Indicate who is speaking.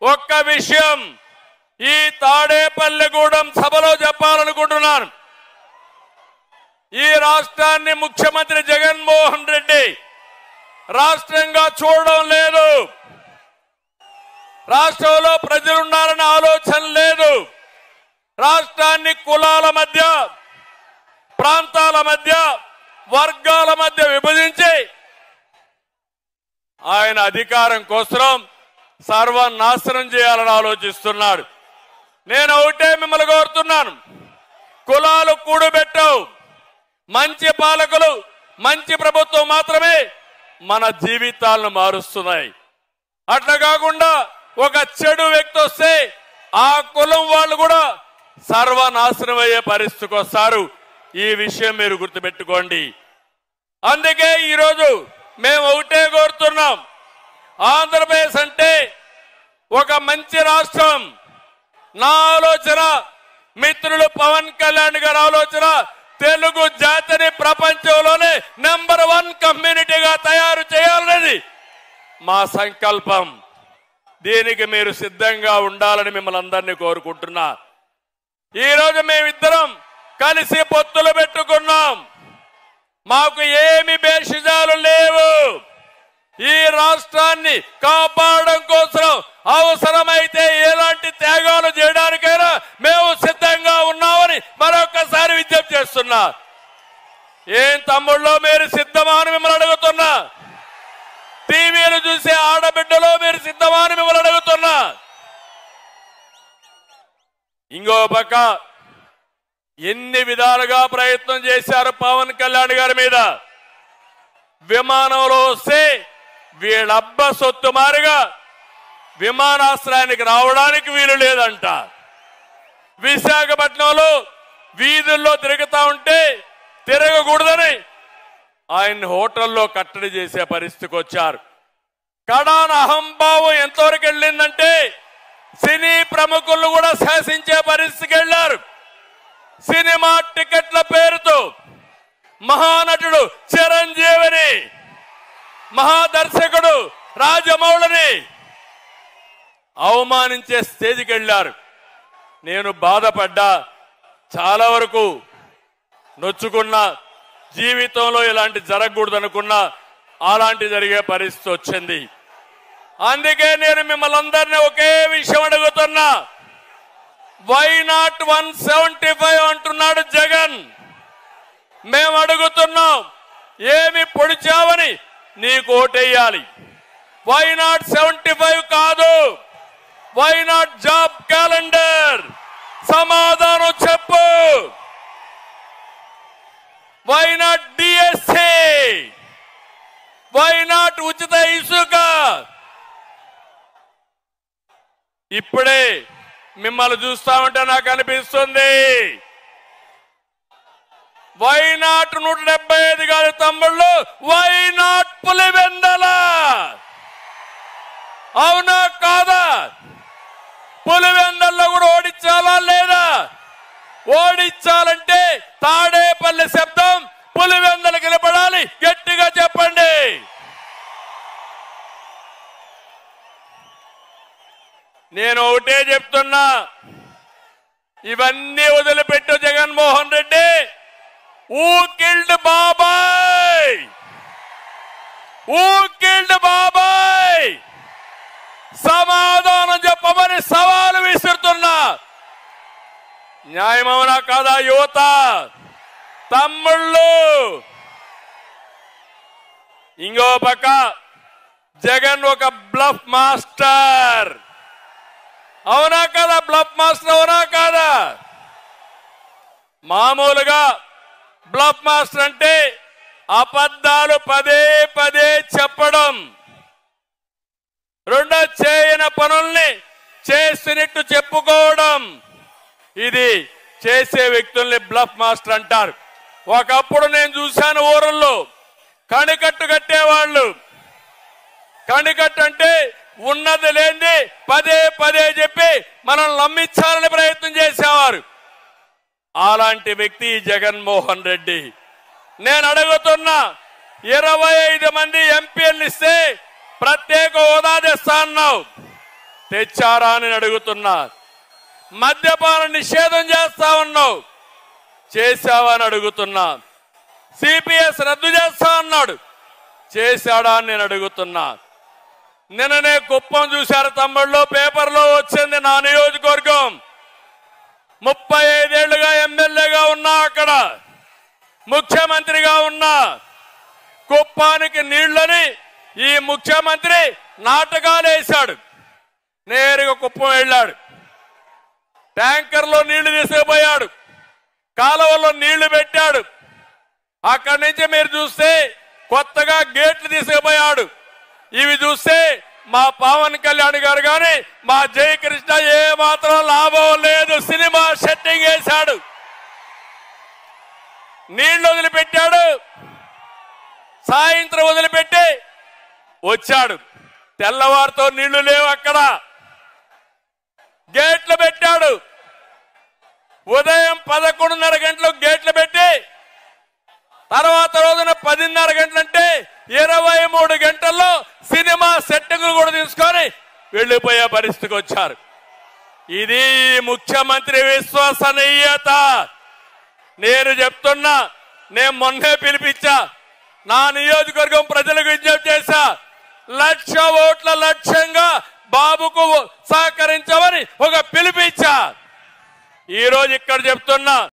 Speaker 1: ఒక్క విషయం ఈ తాడేపల్లిగూడెం సభలో చెప్పాలనుకుంటున్నాను ఈ రాష్ట్రాన్ని ముఖ్యమంత్రి జగన్మోహన్ రెడ్డి రాష్ట్రంగా చూడడం లేదు రాష్ట్రంలో ప్రజలున్నారనే ఆలోచన లేదు రాష్ట్రాన్ని కులాల మధ్య ప్రాంతాల మధ్య వర్గాల మధ్య విభజించి ఆయన అధికారం కోసం సర్వనాశనం చేయాలని ఆలోచిస్తున్నాడు నేను ఒకటే మిమ్మల్ని కోరుతున్నాను కులాలు కూడబెట్టవు మంచి పాలకులు మంచి ప్రభుత్వం మాత్రమే మన జీవితాలను మారుస్తున్నాయి అట్లా కాకుండా ఒక చెడు వ్యక్తి వస్తే ఆ కులం వాళ్ళు కూడా సర్వనాశనం అయ్యే పరిస్థితికి వస్తారు ఈ విషయం మీరు గుర్తుపెట్టుకోండి అందుకే ఈరోజు మేము ఒకటే కోరుతున్నాం ఆంధ్రప్రదేశ్ అంటే ఒక మంచి రాష్ట్రం నా ఆలోచన మిత్రులు పవన్ కళ్యాణ్ గారి ఆలోచన తెలుగు జాతిని ప్రపంచంలోనే నెంబర్ వన్ కమ్యూనిటీగా తయారు చేయాలనేది మా సంకల్పం దీనికి మీరు సిద్ధంగా ఉండాలని మిమ్మల్ని అందరినీ కోరుకుంటున్నా ఈ రోజు మేమిద్దరం కలిసి పొత్తులు పెట్టుకున్నాం మాకు ఏమి భేషజాలు లేవు ఈ రాష్ట్రాన్ని కాపాడడం కోసం అవసరమైతే ఎలాంటి త్యాగాలు చేయడానికైనా మేము సిద్ధంగా ఉన్నామని మరొకసారి విజ్ఞప్తి చేస్తున్నా ఏం తమ్ముళ్ళో మీరు సిద్ధమా అని మిమ్మల్ని అడుగుతున్నా టీవీలు చూసే ఆడబిడ్డలో మీరు సిద్ధమా అని మిమ్మల్ని అడుగుతున్నా ఇంకో పక్క ఎన్ని విధాలుగా ప్రయత్నం చేశారు పవన్ కళ్యాణ్ గారి మీద విమానంలో వస్తే వీళ్ళబ్బ సొత్తు మారిగా విమానాశ్రయానికి రావడానికి వీలు లేదంట విశాఖపట్నంలో వీధుల్లో తిరుగుతా ఉంటే తిరగకూడదని ఆయన్ని హోటల్లో కట్టడి చేసే పరిస్థితికి వచ్చారు కడాన అహంభావం ఎంతవరకు వెళ్ళిందంటే సినీ ప్రముఖులు కూడా శాసించే పరిస్థితికి వెళ్ళారు సినిమా టికెట్ల పేరుతో మహానటుడు చిరంజీవిని మహాదర్శకుడు రాజమౌళిని అవమానించే స్టేజ్కి వెళ్ళారు నేను బాధపడ్డా చాలా వరకు నొచ్చుకున్నా జీవితంలో ఇలాంటి జరగకూడదు అనుకున్నా అలాంటి జరిగే పరిస్థితి వచ్చింది అందుకే నేను మిమ్మల్ని అందరినీ ఒకే విషయం అడుగుతున్నా why not one seventy five అంటున్నాడు జగన్ మేము అడుగుతున్నాం ఏమి పొడిచావని నీకు ఓటేయాలి వై నాట్ సెవెంటీ ఫైవ్ కాదు వై నాట్ జాబ్ క్యాలెండర్ సమాధానం చెప్పు why not DSC why not ఉచిత ఇసుక ఇప్పుడే మిమ్మల్ని చూస్తా ఉంటే నాకు అనిపిస్తుంది వై నాట్ నూట డెబ్బై ఐదు కాదు తమ్ముళ్ళు వై నాట్ పులివెందల అవునా కాదా పులివెందల్లో కూడా ఓడించాలా లేదా ఓడించాలంటే తాడేపల్లి శబ్దం పులివెందలు నిలబడాలి గట్టిగా చెప్పండి నేను ఒకటే చెప్తున్నా ఇవన్నీ వదిలిపెట్టు జగన్మోహన్ రెడ్డి ఊ కిల్డ్ బాబాయ్ ఊ కిల్డ్ బాబాయ్ సమాధానం చెప్పమని సవాలు విసురుతున్నా న్యాయమవునా కాదా యువత తమ్ముళ్ళు ఇంకో పక్క జగన్ ఒక బ్లఫ్ మాస్టర్ అవునా కదా బ్లఫ్ మాస్టర్ అవునా కాదా మామూలుగా బ్లఫ్ మాస్టర్ అంటే అబద్ధాలు పదే పదే చెప్పడం రెండో చేయని పనుల్ని చేసినట్టు చెప్పుకోవడం ఇది చేసే వ్యక్తుల్ని బ్లఫ్ మాస్టర్ అంటారు ఒకప్పుడు నేను చూశాను ఊరల్లో కణికట్టు కట్టేవాళ్ళు కణికట్టు అంటే ఉన్నది లేని పదే పదే చెప్పి మనం నమ్మించాలని ప్రయత్నం చేసేవారు అలాంటి వ్యక్తి ఈ జగన్మోహన్ రెడ్డి నేను అడుగుతున్నా ఇరవై ఐదు మంది ఎంపీలు ఇస్తే ప్రత్యేక హోదా తెస్తా అన్నావు తెచ్చారా అని అడుగుతున్నా మద్యపాన నిషేధం చేస్తా ఉన్నావు చేశావా అని అడుగుతున్నా సిపిఎస్ రద్దు చేస్తా అన్నాడు చేశాడా అని నేను అడుగుతున్నా నిన్ననే కుప్పం చూశారు తమ్ముళ్ళు పేపర్లో వచ్చింది నా నియోజకవర్గం ముప్పై ఐదేళ్లుగా ఎమ్మెల్యేగా ఉన్నా అక్కడ ముఖ్యమంత్రిగా ఉన్నా కుప్పానికి నీళ్లని ఈ ముఖ్యమంత్రి నాటకాలు వేశాడు నేరుగా కుప్పం వెళ్ళాడు ట్యాంకర్లో నీళ్లు తీసుకుపోయాడు కాలువలో నీళ్లు పెట్టాడు అక్కడి నుంచి మీరు చూస్తే కొత్తగా గేట్లు తీసుకుపోయాడు ఇవి చూస్తే మా పవన్ కళ్యాణ్ గారు కానీ మా జయకృష్ణ ఏ మాత్రం లాభం లేదు సినిమా సెట్టింగ్ వేశాడు నీళ్లు వదిలిపెట్టాడు సాయంత్రం వదిలిపెట్టి వచ్చాడు తెల్లవారితో నీళ్లు లేవు అక్కడ గేట్లు పెట్టాడు ఉదయం పదకొండున్నర గంటలకు గేట్లు పెట్టి తర్వాత రోజున పదిన్నర గంటలంటే ఇరవై మూడు గంటల్లో సినిమా సెట్టింగ్లు కూడా తీసుకొని వెళ్ళిపోయే పరిస్థితికి వచ్చారు ఇది ముఖ్యమంత్రి విశ్వసనీయత నేను చెప్తున్నా నేను మొన్నే పిలిపించా నా నియోజకవర్గం ప్రజలకు విజ్ఞప్తి చేశా లక్ష ఓట్ల లక్ష్యంగా బాబుకు సహకరించమని ఒక పిలిపించా ఈ రోజు ఇక్కడ చెప్తున్నా